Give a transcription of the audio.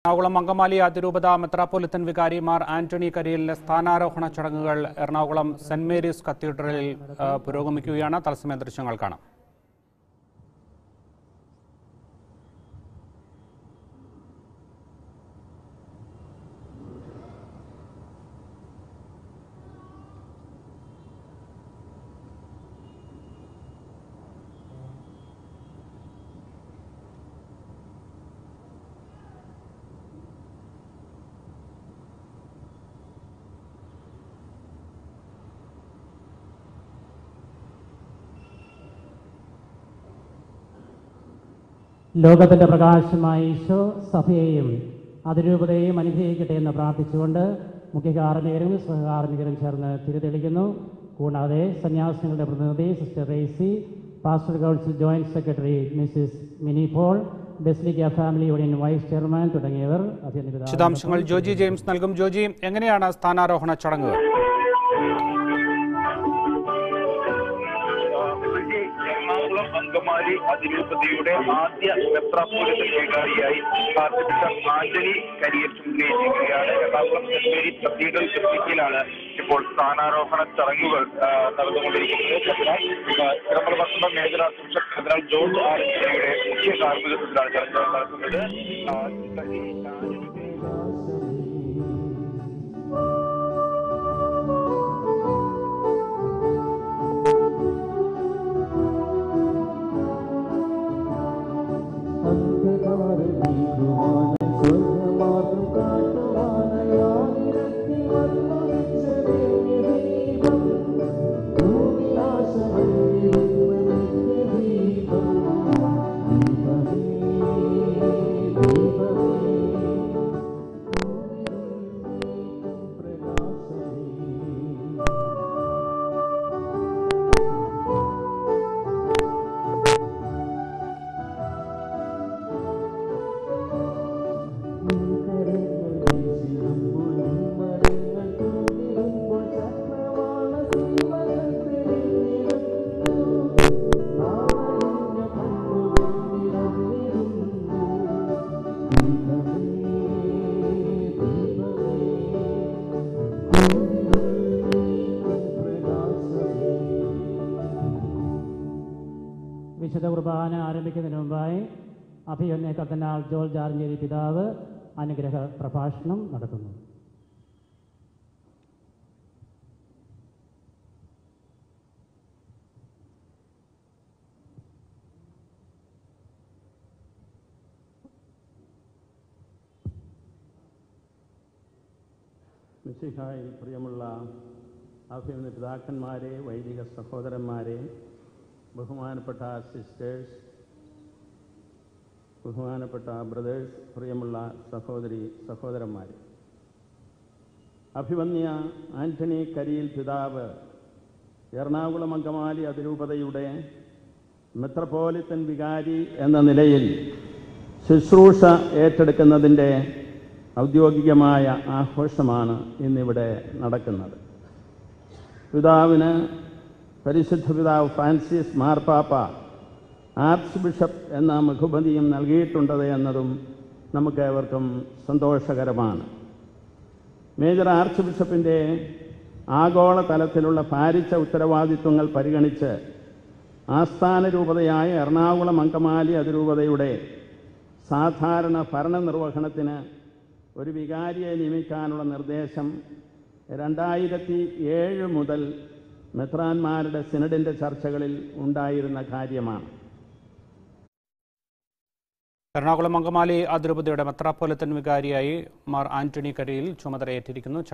എറണാകുളം അങ്കമാലി അതിരൂപത മെത്രാപ്പൊലിത്തൻ വികാരി മാർ ആന്റണി കരിയലിന്റെ സ്ഥാനാരോഹണ ചടങ്ങുകൾ എറണാകുളം സെന്റ് മേരീസ് കത്തീഡ്രലിൽ ആ, പുരോഗമിക്കുകയാണ് തത്സമയ ദൃശ്യങ്ങൾ കാണാം ലോകത്തിന്റെ പ്രകാശമായ ഈശോ സഭയെയും അതിരൂപതയെയും അനുഗ്രഹിക്കട്ടെ എന്ന് പ്രാർത്ഥിച്ചുകൊണ്ട് മുഖ്യ കാർമ്മികരും സഹകാർമ്മികരും ചേർന്ന് തിരിതെളിക്കുന്നു കൂടാതെ സന്യാസിനികളുടെ പ്രതിനിധി sister Resi pastoral council joint secretary Mrs Mini Paul basilica family union vice chairman തുടങ്ങിയവർ അത്യന്ത വിശദാംശങ്ങൾ ജോജി ജെയിംസ് നൽകും ജോജി എങ്ങനെയാണ് സ്ഥാനാരോഹണ ചടങ്ങുകൾ ഈ എറണാകുളം അങ്കമാലി അതിരൂപതയുടെ ആദ്യ മെത്രാപ്പോലിത്തൻ വികാരിയായി ആർച്ച് ബിഷപ്പ് ആന്റണി കരിയർ ചുമതലയേറ്റിരിക്കുകയാണ് എറണാകുളം സെന്റ് മേരീസ് കത്തീഡ്രൽ ബസിലിക്കയിലാണ് ഇപ്പോൾ സ്ഥാനാരോഹണ ചടങ്ങുകൾ ആ, നടന്നുകൊണ്ടിരിക്കുന്നത് അതിനാൽ ആ, ചിറമ്പല പട്ടണം major archbishop cardinal George ആലഞ്ചേരിയുടെ മുഖ്യ കാർമ്മികത്വത്തിലാണ് ചടങ്ങുകൾ നടക്കുന്നത് ആ, ഈ ആന്റണി വിശുദ്ധ കുർബാന ആരംഭിക്കുന്നതിന് മുമ്പായി അഭിയന്യ കത്തനാൽ ജോൾ ജാർഞ്ചേരി പിതാവ് അനുഗ്രഹ പ്രഭാഷണം നടത്തുന്നു മിശിഹായി പ്രിയമുള്ള അഭിമന്യ പിതാക്കന്മാരെ വൈദിക സഹോദരന്മാരെ ബഹുമാനപ്പെട്ട സിസ്റ്റേഴ്സ് ബഹുമാനപ്പെട്ട ബ്രദേഴ്സ് പ്രിയമുള്ള സഹോദരി സഹോദരന്മാരെ അഭിമന്യ ആന്റണി കരിയിൽ പിതാവ് എറണാകുളം അങ്കമാലി അതിരൂപതയുടെ മെത്രപോലിത്തൻ വികാരി എന്ന നിലയിൽ ശുശ്രൂഷ ഏറ്റെടുക്കുന്നതിൻ്റെ ഔദ്യോഗികമായ ആഘോഷമാണ് ഇന്നിവിടെ നടക്കുന്നത് പിതാവിന് പരിശുദ്ധ പിതാവ് ഫ്രാൻസിസ് മാർപ്പാപ്പ ആർച്ച് ബിഷപ്പ് എന്ന ബഹുമതിയും നൽകിയിട്ടുണ്ട് എന്നതും നമുക്ക് ഏവർക്കും സന്തോഷകരമാണ് മേജർ ആർച്ച് ബിഷപ്പിൻ്റെ ആഗോള തലത്തിലുള്ള ഭാരിച്ച ഉത്തരവാദിത്വങ്ങൾ പരിഗണിച്ച് ആസ്ഥാന രൂപതയായ എറണാകുളം അങ്കമാലി അതിരൂപതയുടെ സാധാരണ ഭരണനിർവഹണത്തിന് ഒരു വികാരിയെ നിയമിക്കാനുള്ള നിർദ്ദേശം രണ്ടായിരത്തി ഏഴ് മുതൽ മെത്രാന്മാരുടെ സിനഡിൻ്റെ ചർച്ചകളിൽ ഉണ്ടായിരുന്ന കാര്യമാണ് എറണാകുളം അങ്കമാലി അതിരൂപതയുടെ മെത്രാപ്പൊലിത്തൻ വികാരിയായി മാർ ആന്റണി കരിയിൽ ചുമതലയേറ്റിരിക്കുന്നു